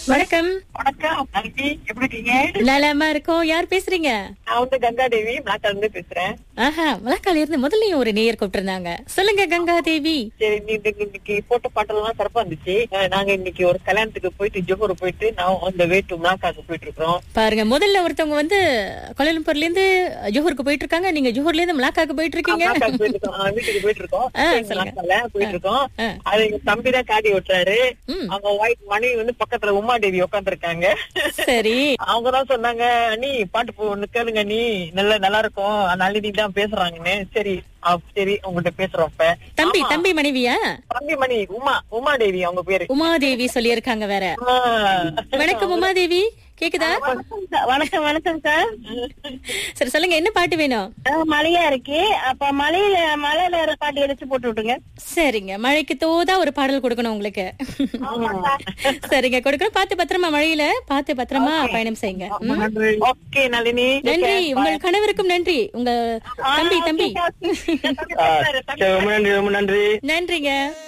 வணக்கம் வணக்கம் நன்றி எப்படி இருக்கீங்க நலமா இருக்கோம் யார் பேசுறீங்க நான் வந்து கங்கா தேவி பிளாக்ல இருந்து பேசுறேன் ஆஹா முழக்கால இருந்து முதல்லயும் ஒரு நேயர் கூப்பிட்டிருந்தாங்க சொல்லுங்க கங்கா தேவி சரி இன்னைக்கு இன்னைக்கு போட்ட பாட்டெல்லாம் சிறப்பா இருந்துச்சு அஹ் நாங்க இன்னைக்கு ஒரு கல்யாணத்துக்கு போயிட்டு ஜோஹர் போயிட்டு நான் அந்த வே டு மிளாக்காக்கு போயிட்டு இருக்கிறோம் பாருங்க முதல்ல ஒருத்தவங்க வந்து கோலாலம்பூர்ல இருந்து ஜோஹருக்கு போயிட்டு இருக்காங்க நீங்க ஜோஹர்ல இருந்து மலாக்காக்கு போயிட்டு இருக்கீங்க மிளாக்காக்கு போயிட்டு இருக்கோம் அஹ் வீட்டுக்கு போயிட்டு இருக்கோம் ஆ, எங்க சொல்லுங்க. மிளாக்கால போயிட்டு இருக்கோம் ஆ. அது எங்க தம்பி தான் காடி ஓட்டுறாரு ம். அவங்க ஒய்ஃப் மனைவி வந்து பக்கத்துல உமா தேவி உட்காந்துருக்காங்க சரி அவங்க தான் சொன்னாங்க நீ பாட்டு போ ஒண்ணு கேளுங்க நீ நல்லா நல்லா இருக்கும் நளினி தான் பேசுறாங்கன்னு சரி அப் சரி உங்கள்ட்ட பேசுறோம் இப்ப தம்பி ஆமா. தம்பி மனைவியா தம்பி மணி உமா உமா தேவி அவங்க பேரு உமாதேவி சொல்லியிருக்காங்க வேற ஆ. வணக்கம் உமாதேவி கேக்குதா வணக்கம் வணக்கம் சார் சரி சொல்லுங்க என்ன பாட்டு வேணும் அஹ் மழையா இருக்கு அப்ப மழையில மழையில ஒரு பாட்டு எடுத்து போட்டு விட்டுங்க சரிங்க மழைக்கு தோதா ஒரு பாடல் கொடுக்கணும் உங்களுக்கு சரிங்க கொடுக்கணும் பார்த்து பத்திரமா மழையில பார்த்து பத்திரமா பயணம் செய்யுங்க ம்? ஓகே நளினி நன்றி உங்கள் கணவருக்கும் நன்றி உங்க தம்பி தம்பி ஆ, சரி, ரொம்ப நன்றி ரொம்ப நன்றி நன்றிங்க